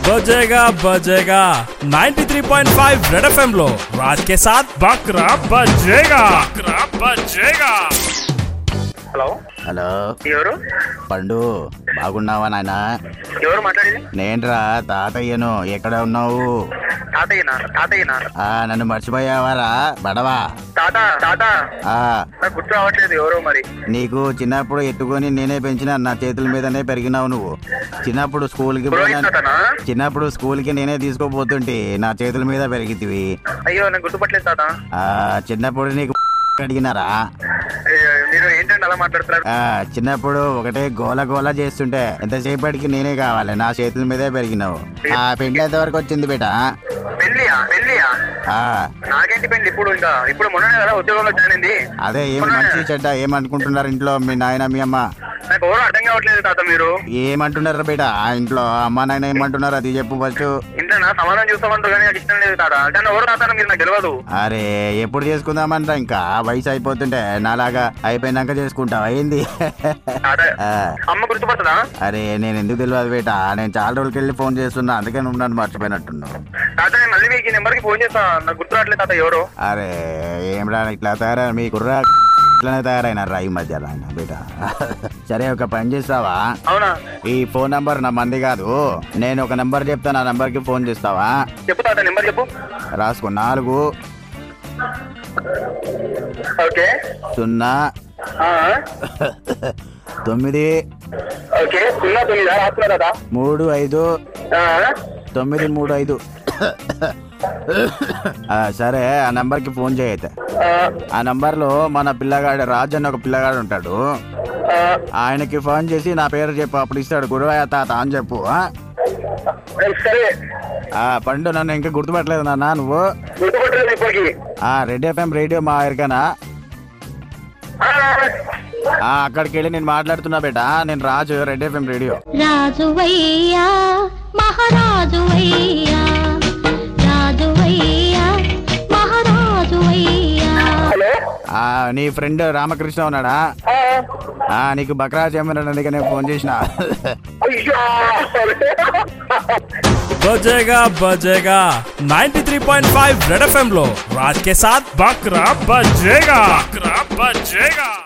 बजेगा बजेगा 93.5 red FM लो राज के साथ बकरा बजेगा बकरा बजेगा హలో హలో ఎవరు పండు బాగున్నావా నాయన ఎవరు మాట్లాడేది నేనురా తాతయ్యను ఎక్కడ ఉన్నావు తాతయ్యనా తాతయ్యనా ఆ నన్ను మర్చిపోయావారా బడవా తాత తాత ఆ నాకు గుర్తు రావట్లేదు ఎవరో మరి నీకు చిన్నప్పుడు ఎత్తుకొని నేనే పెంచిన నా చేతుల మీదనే పెరిగినావు నువ్వు చిన్నప్పుడు స్కూల్కి పురోహిత్ పోయినా తాతనా చిన్నప్పుడు స్కూల్కి నేనే తీసుకోపోతుంటే నా చేతుల మీద పెరిగితివి అయ్యో నాకు గుర్తుపట్టలేదు తాత ఆ చిన్నప్పుడు నీకు అడిగినారా అయ్యో, మీరు ఏంటంటే అలా మాట్లాడుతున్నారు ఆ చిన్నప్పుడు ఒకటే గోల గోల చేస్తుంటే ఎంతసేపటికి నేనే కావాలి నా చేతుల మీదే పెరిగినావు ఆ పెండ్లి ఎంతవరకు వచ్చింది బేటా పెళ్ళియా పెళ్ళియా ఆ నాకేంటి పెళ్ళి ఇప్పుడు ఇంకా ఇప్పుడు మొన్ననే కదా ఉద్యోగంలో జాయిన్ అయింది అదే ఏం మంచి చెడ్డ ఏమనుకుంటున్నారు ఇంట్లో మీ నాయన మీ అమ్మ నాకు ఎవరు అర్థం కావట్లేదు తాత మీరు ఏమంటున్నారు బేట ఆ ఇంట్లో అమ్మ నాయన ఏమంటున్నారు అది చెప్పు ఫస్ట్ ఇంట్లో నా సమాధానం చూస్తామంటారు కానీ నాకు ఇష్టం లేదు తాత కానీ ఎవరు తాత మీరు నాకు తెలియదు అరే ఎప్పుడు చేసుకుందామంట ఇంకా వయసు అయిపోతుంటే నాలాగా అయిపోయినాక చేసుకుంటావా ఏంది తాత ఆ, అమ్మ గుర్తుపడుతుందా అరే నేను ఎందుకు తెలియదు బేట నేను చాలా రోజులకి వెళ్ళి ఫోన్ చేస్తున్నా అందుకే నువ్వు నన్ను మర్చిపోయినట్టున్నావు తాత నేను మళ్ళీ మీకు ఈ నెంబర్కి ఫోన్ చేస్తా నాకు గుర్తు రావట్లేదు తాత ఎవరు అరే ఏమిరా ఇట్లా తయారై మీ కుర్రా ఇట్లానే తయారైనారా ఈ మధ్య ఆయన బేట సరే ఒక పని చేస్తావా అవునా ఈ ఫోన్ నంబర్ నా మంది కాదు నేను ఒక నంబర్ చెప్తాను ఆ నంబర్కి ఫోన్ చేస్తావా చెప్పు తాత నెంబర్ చెప్పు రాసుకో నాలుగు ఓకే సున్నా ఆ, తొమ్మిది ఓకే సున్నా తొమ్మిదా రాస్తున్నా తాత మూడు ఐదు ఆ, తొమ్మిది మూడు ఐదు ఆ, సరే ఆ నంబర్కి ఫోన్ చేయైతే ఆ, ఆ నంబర్లో మన పిల్లగాడు రాజు అని ఒక పిల్లగాడు ఉంటాడు ఆ, ఆయనకి ఫోన్ చేసి నా పేరు చెప్పు అప్పుడు ఇస్తాడు గురువయ్య తాత అని చెప్పు ఆ? సరే ఆ పండు నన్ను ఇంకా గుర్తుపట్టలేదు నాన్న నువ్వు గుర్తుపట్టలేదు ఇప్పటికి ఆ రెడ్ ఎఫ్ఎం రేడియో మా ఎరికనా ఆ, ఆ అక్కడికి వెళ్ళి నేను మాట్లాడుతున్నా బేట నేను రాజు రెడ్ ఎఫ్ఎం రేడియో రాజువయ్యా మహారాజువయ్యా రాజువయ్యా మహారాజువయ్యా హలో ఆ నీ ఫ్రెండ్ రామకృష్ణ ఉన్నాడా ఆ, ఆ నీకు బక్రా చేయమని నేను ఫోన్ చేసిన అయ్యో बजेगा बजेगा 93.5 रेड एफएम लो राज के साथ बकरा बजेगा बकरा बजेगा